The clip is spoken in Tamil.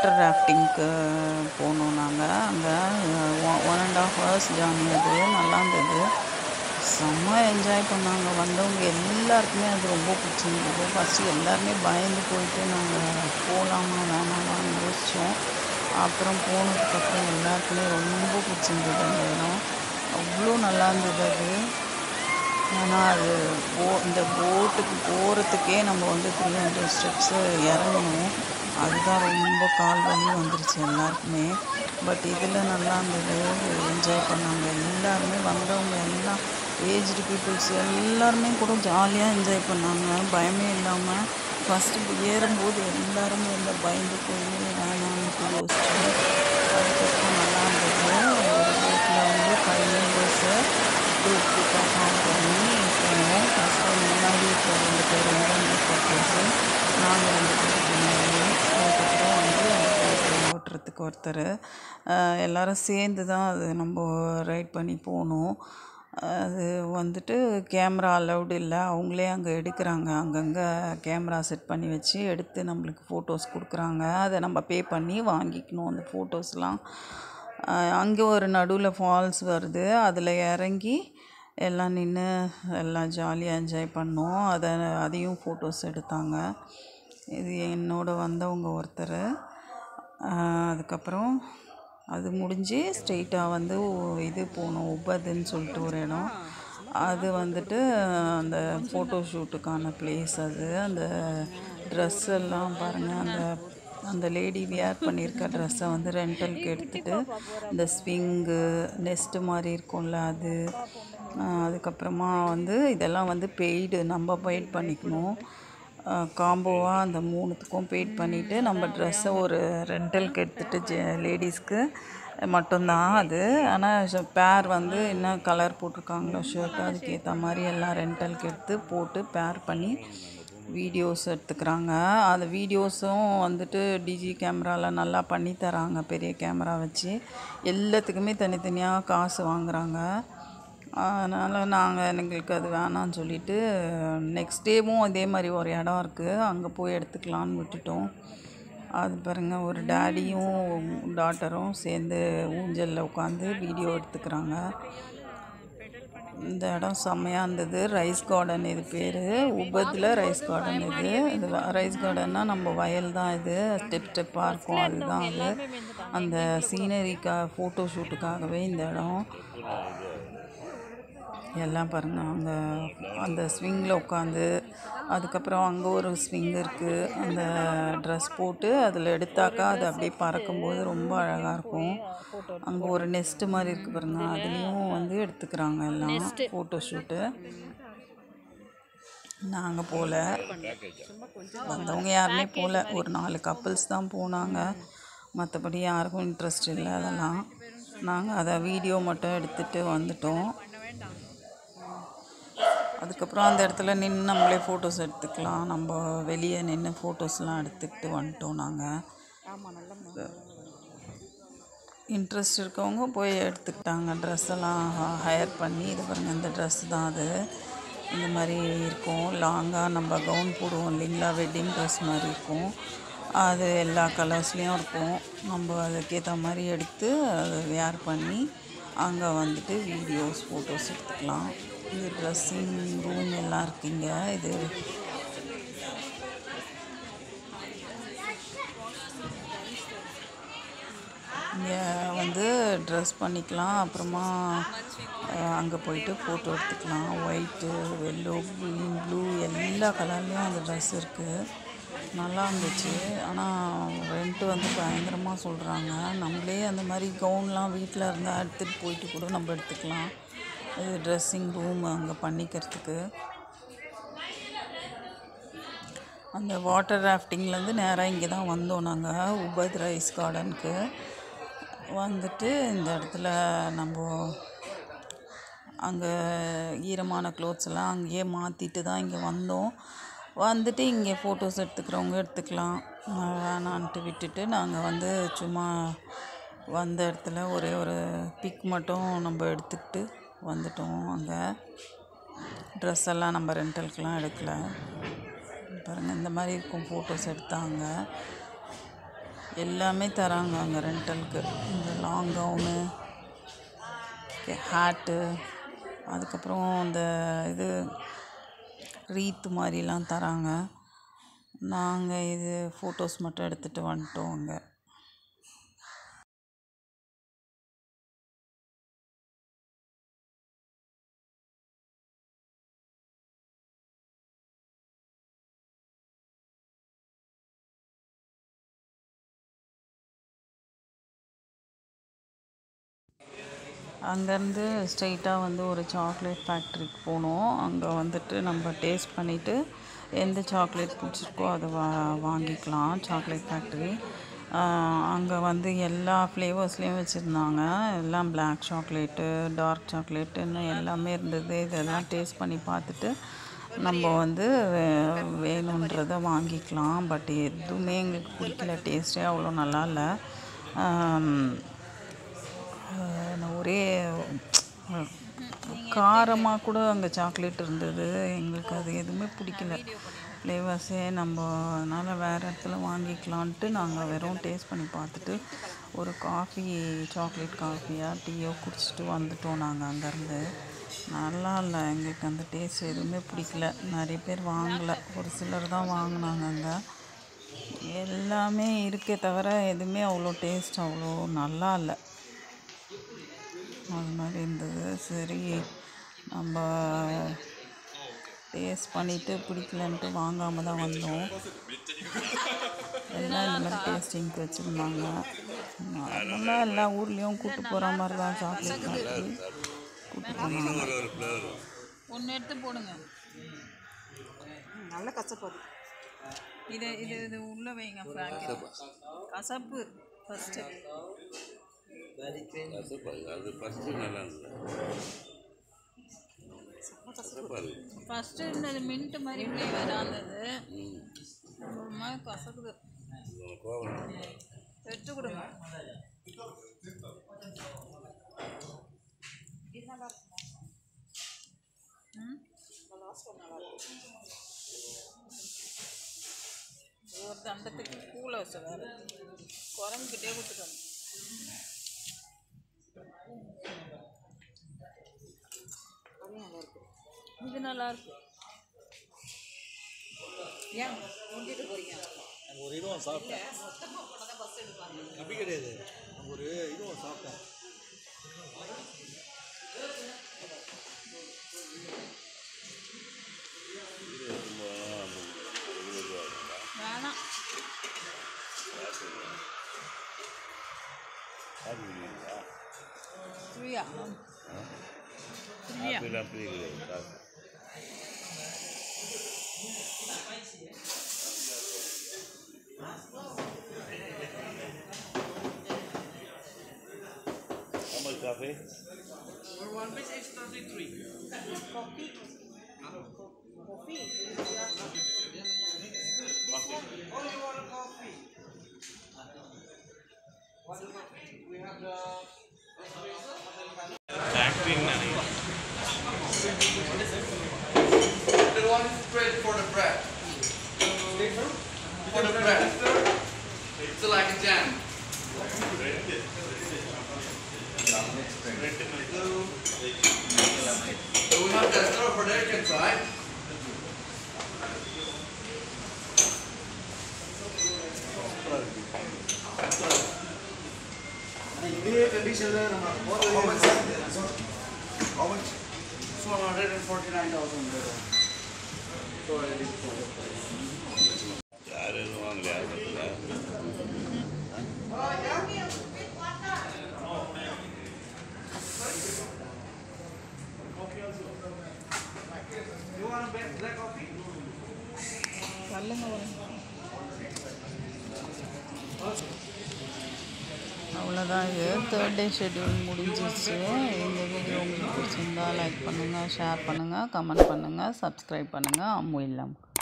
வாட்டர் ராஃப்டிங்க்கு போனோம் நாங்கள் அங்கே ஒன் அண்ட் ஆஃப் ஹவர்ஸ் ஜானி அது நல்லா இருந்தது செம்ம என்ஜாய் பண்ணாங்க வந்தவங்க எல்லாருக்குமே அது ரொம்ப பிடிச்சிருந்தது ஃபஸ்ட்டு எல்லாருமே பயந்து போயிட்டு நாங்கள் போகலாமா வேணாமான்னு யோசித்தோம் அப்புறம் போனதுக்கப்புறம் எல்லாருக்குமே ரொம்ப பிடிச்சிருந்தது அந்த இடம் அவ்வளோ நல்லா இருந்தது அது ஆனால் அது போ இந்த போட்டுக்கு போகிறதுக்கே நம்ம வந்து த்ரீ ஹண்ட்ரட் ஸ்டெப்ஸு இறங்கணும் அதுதான் ரொம்ப கால் வலி வந்துருச்சு எல்லாருக்குமே பட் இதில் நல்லா இருந்தது என்ஜாய் பண்ணாங்க எல்லாருமே வந்தவங்க எல்லாம் ஏஜ்டு பீப்புள்ஸ் எல்லாருமே கூட ஜாலியாக என்ஜாய் பண்ணாங்க பயமே இல்லாமல் ஃபஸ்ட்டு ஏறும்போது எல்லாருமே இந்த பயந்து போய் வேணாம்னு யோசிச்சோம் அதுக்கப்புறம் நல்லா இருந்தது ஒரு போட்டில் வந்து ஃபைவ் மெம்பர்ஸு குரூப் குரூப்பாக ஃபார்ம் பண்ணி போனோம் ஃபஸ்ட்டு முன்னாடி இப்போ ரெண்டு பேர் வந்து கப்பல்ஸு நாங்கள் ரெண்டு பேர் பின்னாடி அதுக்கப்புறம் வந்து அந்த போட்டு ஓட்டுறதுக்கு ஒருத்தர் எல்லோரும் சேர்ந்து தான் அது நம்ம ரைட் பண்ணி போகணும் அது வந்துட்டு கேமரா அலௌடு இல்லை அவங்களே அங்கே எடுக்கிறாங்க அங்கங்கே கேமரா செட் பண்ணி வச்சு எடுத்து நம்மளுக்கு ஃபோட்டோஸ் கொடுக்குறாங்க அதை நம்ம பே பண்ணி வாங்கிக்கணும் அந்த ஃபோட்டோஸ்லாம் அங்கே ஒரு நடுவில் ஃபால்ஸ் வருது அதில் இறங்கி எல்லாம் நின்று எல்லாம் ஜாலியாக என்ஜாய் பண்ணோம் அதை அதையும் ஃபோட்டோஸ் எடுத்தாங்க இது என்னோட வந்தவங்க ஒருத்தர் அதுக்கப்புறம் அது முடிஞ்சு ஸ்ட்ரெயிட்டாக வந்து இது போனோம் உபதுன்னு சொல்லிட்டு ஒரு இடம் அது வந்துட்டு அந்த ஃபோட்டோ ஷூட்டுக்கான பிளேஸ் அது அந்த ட்ரெஸ் எல்லாம் பாருங்கள் அந்த அந்த லேடி வியர் பண்ணியிருக்க ட்ரெஸ்ஸை வந்து ரெண்டலுக்கு எடுத்துகிட்டு இந்த ஸ்விங்கு நெஸ்ட்டு மாதிரி இருக்கும்ல அது அதுக்கப்புறமா வந்து இதெல்லாம் வந்து பெய்டு நம்ம பெய்ட் பண்ணிக்கணும் காம்போவாக அந்த மூணுத்துக்கும் பெய்ட் பண்ணிவிட்டு நம்ம ட்ரெஸ்ஸை ஒரு ரெண்டலுக்கு எடுத்துகிட்டு ஜெ லேடிஸ்க்கு மட்டும்தான் அது ஆனால் பேர் வந்து என்ன கலர் போட்டிருக்காங்களோ ஷர்ட்டு அதுக்கேற்ற மாதிரி எல்லாம் ரெண்டலுக்கு எடுத்து போட்டு பேர் பண்ணி வீடியோஸ் எடுத்துக்கிறாங்க அந்த வீடியோஸும் வந்துட்டு டிஜி கேமராவில் நல்லா பண்ணி தராங்க பெரிய கேமரா வச்சு எல்லாத்துக்குமே தனித்தனியாக காசு வாங்குகிறாங்க அதனால் நாங்கள் எங்களுக்கு அது வேணான்னு சொல்லிவிட்டு நெக்ஸ்ட் டேவும் அதே மாதிரி ஒரு இடம் இருக்குது அங்கே போய் எடுத்துக்கலான்னு விட்டுட்டோம் அது பாருங்கள் ஒரு டேடியும் டாட்டரும் சேர்ந்து ஊஞ்சலில் உட்காந்து வீடியோ எடுத்துக்கிறாங்க இந்த இடம் செம்மையாக இருந்தது ரைஸ் கார்டன் இது பேர் உபத்தில் ரைஸ் கார்டன் இது இது ரைஸ் கார்டன்னா நம்ம வயல் தான் இது ஸ்டெப் ஸ்டெப்பாக இருக்கும் அதுதான் அது அந்த சீனரிக்கா ஃபோட்டோ ஷூட்டுக்காகவே இந்த இடம் எல்லாம் பாருங்கள் அங்கே அந்த ஸ்விங்கில் உட்காந்து அதுக்கப்புறம் அங்கே ஒரு ஸ்விங் இருக்குது அந்த ட்ரெஸ் போட்டு அதில் எடுத்தாக்கா அது அப்படியே பறக்கும்போது ரொம்ப அழகாக இருக்கும் அங்கே ஒரு நெஸ்ட்டு மாதிரி இருக்குது பாருங்கள் அதுலேயும் வந்து எடுத்துக்கிறாங்க எல்லாம் ஃபோட்டோ ஷூட்டு நாங்கள் போகல வந்தவங்க யாருமே போகல ஒரு நாலு கப்புள்ஸ் தான் போனாங்க மற்றபடி யாருக்கும் இன்ட்ரெஸ்ட் இல்லை அதெல்லாம் நாங்கள் அதை வீடியோ மட்டும் எடுத்துகிட்டு வந்துட்டோம் அதுக்கப்புறம் அந்த இடத்துல நின்று நம்மளே ஃபோட்டோஸ் எடுத்துக்கலாம் நம்ம வெளியே நின்று ஃபோட்டோஸ்லாம் எடுத்துக்கிட்டு வந்துட்டோம் நாங்கள் இன்ட்ரெஸ்ட் இருக்கவங்க போய் எடுத்துக்கிட்டாங்க ட்ரெஸ் எல்லாம் ஹையர் பண்ணி இது பாருங்கள் இந்த ட்ரெஸ் தான் அது இந்த மாதிரி இருக்கும் லாங்காக நம்ம கவுன் போடுவோம் இல்லைங்களா வெட்டிங் ட்ரெஸ் மாதிரி இருக்கும் அது எல்லா கலர்ஸ்லேயும் இருக்கும் நம்ம அதுக்கேற்ற மாதிரி எடுத்து அதை வேர் பண்ணி அங்கே வந்துட்டு வீடியோஸ் ஃபோட்டோஸ் எடுத்துக்கலாம் இது ட்ரெஸ்ஸிங் ரூம் எல்லாம் இருக்குங்க இது இங்கே வந்து ட்ரெஸ் பண்ணிக்கலாம் அப்புறமா அங்கே போயிட்டு ஃபோட்டோ எடுத்துக்கலாம் ஒயிட்டு வெள்ளோ க்ரீன் ப்ளூ எல்லா கலர்லேயும் அந்த ட்ரெஸ் இருக்குது நல்லா இருந்துச்சு ஆனால் ரெண்ட்டு வந்து பயங்கரமாக சொல்கிறாங்க நம்மளே அந்த மாதிரி கவுன்லாம் வீட்டில் இருந்தால் எடுத்துகிட்டு போயிட்டு கூட நம்ம எடுத்துக்கலாம் இது ட்ரெஸ்ஸிங் ரூம் அங்கே பண்ணிக்கிறதுக்கு அந்த வாட்டர் ராஃப்டிங்லேருந்து நேராக இங்கே தான் வந்தோம் நாங்கள் உபத் ரைஸ் கார்டனுக்கு வந்துட்டு இந்த இடத்துல நம்ம அங்கே ஈரமான க்ளோத்ஸ் எல்லாம் அங்கேயே மாற்றிட்டு தான் இங்கே வந்தோம் வந்துட்டு இங்கே ஃபோட்டோஸ் எடுத்துக்கிறவங்க எடுத்துக்கலாம் வேணான்ட்டு விட்டுட்டு நாங்கள் வந்து சும்மா வந்த இடத்துல ஒரே ஒரு பிக் மட்டும் நம்ம எடுத்துக்கிட்டு வந்துட்டோம் அங்கே ட்ரெஸ் எல்லாம் நம்ம ரெண்டலுக்கெலாம் எடுக்கல பாருங்கள் இந்த மாதிரி இருக்கும் ஃபோட்டோஸ் எடுத்தாங்க எல்லாமே தராங்க அங்கே ரெண்டலுக்கு இந்த லாங் கவுனு ஹேட்டு அதுக்கப்புறம் இந்த இது ரீத்து மாதிரிலாம் தராங்க நாங்கள் இது ஃபோட்டோஸ் மட்டும் எடுத்துகிட்டு வந்துட்டோம் அங்கே அங்கேருந்து ஸ்ட்ரெயிட்டாக வந்து ஒரு சாக்லேட் ஃபேக்ட்ரிக்கு போனோம் அங்கே வந்துட்டு நம்ம டேஸ்ட் பண்ணிவிட்டு எந்த சாக்லேட் பிடிச்சிருக்கோ அதை வா வாங்கிக்கலாம் சாக்லேட் ஃபேக்ட்ரி அங்கே வந்து எல்லா ஃப்ளேவர்ஸ்லேயும் வச்சுருந்தாங்க எல்லாம் பிளாக் சாக்லேட்டு டார்க் சாக்லேட்டுன்னு எல்லாமே இருந்தது இதெல்லாம் டேஸ்ட் பண்ணி பார்த்துட்டு நம்ம வந்து வே- வேணுன்றதை வாங்கிக்கலாம் பட் எதுவுமே எங்களுக்கு பிடிக்கல டேஸ்ட்டே அவ்வளோ நல்லா இல்லை நான் ஒரே காரமாக கூட அங்கே சாக்லேட் இருந்தது எங்களுக்கு அது எதுவுமே பிடிக்கல ஃப்ளேவர்ஸே நம்ம அதனால் வேறு இடத்துல வாங்கிக்கலான்ட்டு நாங்கள் வெறும் டேஸ்ட் பண்ணி பார்த்துட்டு ஒரு காஃபி சாக்லேட் காஃபியா டீயோ குடிச்சிட்டு வந்துட்டோம் நாங்கள் அங்கேருந்து நல்லா இல்லை எங்களுக்கு அந்த டேஸ்ட் எதுவுமே பிடிக்கல நிறைய பேர் வாங்கலை ஒரு சிலர் தான் வாங்கினாங்க அங்கே எல்லாமே இருக்கே தவிர எதுவுமே அவ்வளோ டேஸ்ட் அவ்வளோ நல்லா இல்லை அது மாதிரி இருந்தது சரி நம்ம டேஸ்ட் பண்ணிவிட்டு பிடிக்கலன்ட்டு வாங்காமல் தான் வந்தோம் எல்லாம் இந்த மாதிரி டேஸ்டிங்க்கு வச்சுருந்தாங்க அதெல்லாம் எல்லா ஊர்லேயும் கூட்டு போகிற மாதிரி தான் சாக்லேட் ஃபேக்ட்ரி கூட்டு போனாங்க ஒன்று எடுத்து போடுங்க நல்ல கசப்பு அது இது இது இது உள்ளே வைங்க ஃப்ராங்க் கசப்பு ஃபஸ்ட்டு கசப்பா அது ஃபஸ்ட்டு நல்லா இருந்தது கசப்பா இருக்கு ஃபஸ்ட்டு இருந்தது மின்ட் மாதிரி ஃப்ளேவராக இருந்தது ஒரு மாதிரி கசக்குது உனக்கு கோவம் இல்லை. எடுத்து கொடுங்க ம் ஒரு தண்டத்துக்கு கூல வச்ச வேறு குரங்குக்கிட்டே கொடுத்துக்கணும் இது நல்லா இருக்கு ஏன் கொண்டுட்டு போறீங்க நாங்கள் ஒரு இதுவும் சாப்பிட்டேன் அப்படி கிடையாது நாங்கள் ஒரு இதுவும் சாப்பிட்டேன் இது ரொம்ப இருபது ரூபா ஆகுங்களா? வேணாம் ஆப்பிள் இல்லைங்களா ஃப்ரீயா ஆப்பிள் அப்படி கிடையாது காசு How much coffee? The one straight for the bread. For the bread. It's like a jam. So we have the stir for the chicken side. இதே கண்டிஷனில் நம்ம போகிறது It's 149,000. யாரும் எதுவும் வாங்கலையா பத்தில் சொல்லுங்க ஒரு அவ்வளோதான் இது தேர்ட் டே ஷெட்யூல் முடிஞ்சிருச்சு இந்த வீடியோ உங்களுக்கு பிடிச்சிருந்தா லைக் பண்ணுங்கள் ஷேர் பண்ணுங்கள் கமெண்ட் பண்ணுங்கள் சப்ஸ்கிரைப் பண்ணுங்கள் அம்மு இல்லம்